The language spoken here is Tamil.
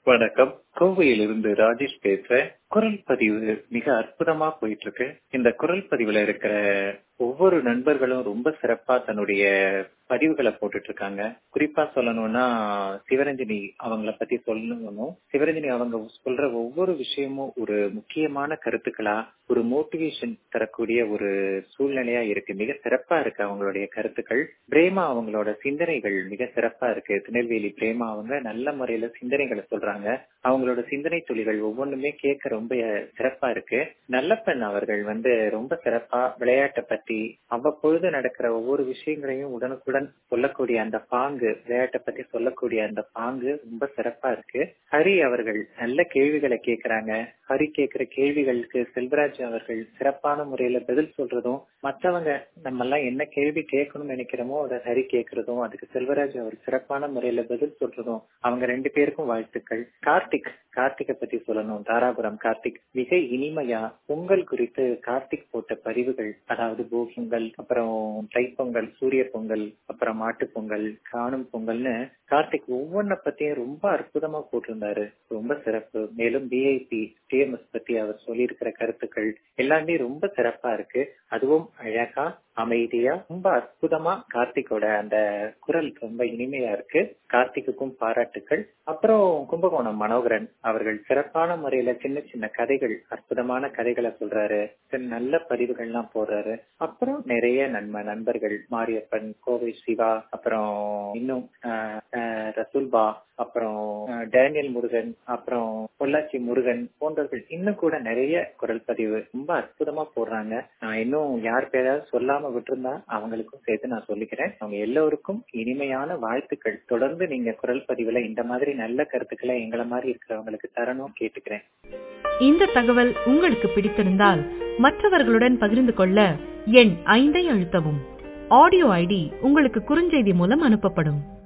வணக்கம் கோவையிலிருந்து ராஜேஷ் பேசுறேன் குரல் பதிவு மிக அற்புதமா போயிட்டு இருக்கு இந்த குரல் பதிவுல இருக்கிற ஒவ்வொரு நண்பர்களும் ரொம்ப சிறப்பா தன்னுடைய பதிவுகளை போட்டுட்டு இருக்காங்க குறிப்பா சொல்லணும்னா சிவரஞ்சனி அவங்கள பத்தி சொல்லணும் சிவரஞ்சனி அவங்க சொல்ற ஒவ்வொரு விஷயமும் ஒரு முக்கியமான கருத்துக்களா ஒரு மோட்டிவேஷன் தரக்கூடிய ஒரு சூழ்நிலையா இருக்கு மிக சிறப்பா இருக்கு அவங்களுடைய கருத்துக்கள் பிரேமா அவங்களோட சிந்தனைகள் மிக சிறப்பா இருக்கு திருநெல்வேலி பிரேமா அவங்க நல்ல முறையில சிந்தனைகளை சொல்றாங்க அவங்களோட சிந்தனை துளிகள் ஒவ்வொன்றுமே கேட்க ரொம்ப சிறப்பா இருக்கு நல்லப்பெண் அவர்கள் வந்து ரொம்ப சிறப்பா விளையாட்டை பத்தி அவ்வப்பொழுது நடக்கிற ஒவ்வொரு விஷயங்களையும் உடனுக்குடன் சொல்லக்கூடிய அந்த பாங்கு விளையாட்டை பத்தி சொல்லக்கூடிய அந்த பாங்கு ரொம்ப சிறப்பா இருக்கு ஹரி அவர்கள் நல்ல கேள்விகளை கேட்கிறாங்க ஹரி கேட்கிற கேள்விகளுக்கு செல்வராஜ் அவர்கள் சிறப்பான முறையில பதில் சொல்றதும் மற்றவங்க நம்ம எல்லாம் என்ன கேள்வி கேட்கணும்னு நினைக்கிறோமோ அதை ஹரி கேட்கறதும் அதுக்கு செல்வராஜ் அவர் சிறப்பான முறையில பதில் சொல்றதும் அவங்க ரெண்டு பேருக்கும் வாழ்த்துக்கள் கார்த்திக் கார்த்திகை பத்தி சொல்லணும் தாராபுரம் கார்த்திக் மிக இனிமையா பொங்கல் குறித்து கார்த்திக் போட்ட பதிவுகள் அதாவது போகிங்கள் அப்புறம் தைப்பொங்கல் சூரிய பொங்கல் அப்புறம் மாட்டு பொங்கல் காணும் பொங்கல்னு கார்த்திக் ஒவ்வொன்ன பத்தியும் ரொம்ப அற்புதமா போட்டிருந்தாரு ரொம்ப சிறப்பு மேலும் பிஐபி டிஎம்எஸ் பத்தி அவர் சொல்லியிருக்கிற கருத்துக்கள் எல்லாமே ரொம்ப சிறப்பா இருக்கு அதுவும் அழகா அமைதியா ரொம்ப அற்புதமா கார்த்திகோட அந்த குரல் ரொம்ப இனிமையா இருக்கு கார்த்திக்குக்கும் பாராட்டுக்கள் அப்புறம் கும்பகோணம் மனோகரன் அவர்கள் சிறப்பான முறையில சின்ன சின்ன கதைகள் அற்புதமான கதைகளை சொல்றாரு நல்ல பதிவுகள்லாம் போடுறாரு அப்புறம் நிறைய நன்ம நண்பர்கள் மாரியப்பன் கோவை சிவா அப்புறம் இன்னும் ரசூல்பா அப்புறம் டேனியல் முருகன் அப்புறம் பொள்ளாச்சி முருகன் போன்றவர்கள் இன்னும் கூட நிறைய குரல் பதிவு ரொம்ப அற்புதமா போடுறாங்க நான் இன்னும் யார் பேராவது சொல்லாம விட்டுருந்தா அவங்களுக்கும் சேர்த்து நான் சொல்லிக்கிறேன் அவங்க எல்லோருக்கும் இனிமையான வாழ்த்துக்கள் தொடர்ந்து நீங்க குரல் பதிவுல இந்த மாதிரி நல்ல கருத்துக்களை எங்களை மாதிரி இருக்கிறவங்களுக்கு தரணும் கேட்டுக்கிறேன் இந்த தகவல் உங்களுக்கு பிடித்திருந்தால் மற்றவர்களுடன் பகிர்ந்து கொள்ள எண் ஐந்தை அழுத்தவும் ஆடியோ ஐடி உங்களுக்கு குறுஞ்செய்தி மூலம் அனுப்பப்படும்